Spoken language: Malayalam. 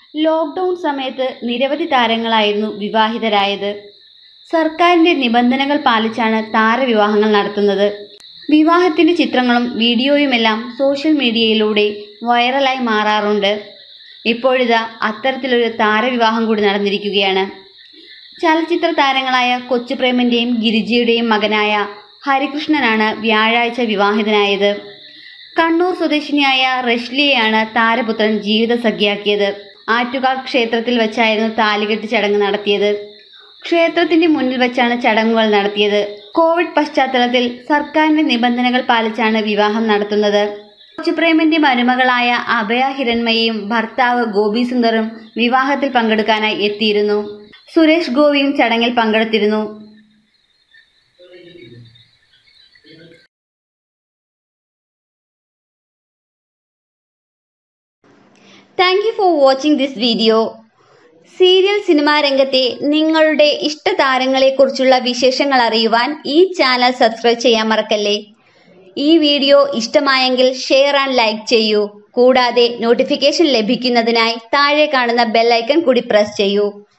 ലോക്ക്ഡൗൺ സമയത്ത് നിരവധി താരങ്ങളായിരുന്നു വിവാഹിതരായത് സർക്കാരിന്റെ നിബന്ധനകൾ പാലിച്ചാണ് താരവിവാഹങ്ങൾ നടത്തുന്നത് വിവാഹത്തിന്റെ ചിത്രങ്ങളും വീഡിയോയുമെല്ലാം സോഷ്യൽ മീഡിയയിലൂടെ വൈറലായി മാറാറുണ്ട് ഇപ്പോഴിതാ അത്തരത്തിലൊരു താരവിവാഹം കൂടി നടന്നിരിക്കുകയാണ് ചലച്ചിത്ര താരങ്ങളായ കൊച്ചുപ്രേമന്റെയും ഗിരിജയുടെയും മകനായ ഹരികൃഷ്ണനാണ് വ്യാഴാഴ്ച വിവാഹിതനായത് കണ്ണൂർ സ്വദേശിനിയായ റഷ്ലിയെയാണ് താരപുത്രൻ ജീവിത സഖിയാക്കിയത് ആറ്റുകാൽ ക്ഷേത്രത്തിൽ വെച്ചായിരുന്നു താലികെട്ട് ചടങ്ങ് നടത്തിയത് ക്ഷേത്രത്തിന്റെ മുന്നിൽ വെച്ചാണ് ചടങ്ങുകൾ നടത്തിയത് കോവിഡ് പശ്ചാത്തലത്തിൽ സർക്കാരിന്റെ നിബന്ധനകൾ പാലിച്ചാണ് വിവാഹം നടത്തുന്നത് കൊച്ചുപ്രേമന്റെ മരുമകളായ അഭയ ഹിരൺമയും ഭർത്താവ് ഗോപി സുന്ദറും വിവാഹത്തിൽ പങ്കെടുക്കാനായി എത്തിയിരുന്നു സുരേഷ് ഗോപിയും ചടങ്ങിൽ പങ്കെടുത്തിരുന്നു thank you for watching this video serial cinema രംഗത്തെ നിങ്ങളുടെ ഇഷ്ട താരങ്ങളെക്കുറിച്ചുള്ള വിശേഷങ്ങൾ അറിയുവാൻ ഈ ചാനൽ സബ്സ്ക്രൈബ് ചെയ്യാൻ മറക്കല്ലേ ഈ വീഡിയോ ഇഷ്ടമായെങ്കിൽ ഷെയർ ആൻഡ് ലൈക്ക് ചെയ്യൂ കൂടാതെ നോട്ടിഫിക്കേഷൻ ലഭിക്കുന്നതിനായി താഴെ കാണുന്ന ബെൽ ഐക്കൺ കൂടി പ്രസ് ചെയ്യൂ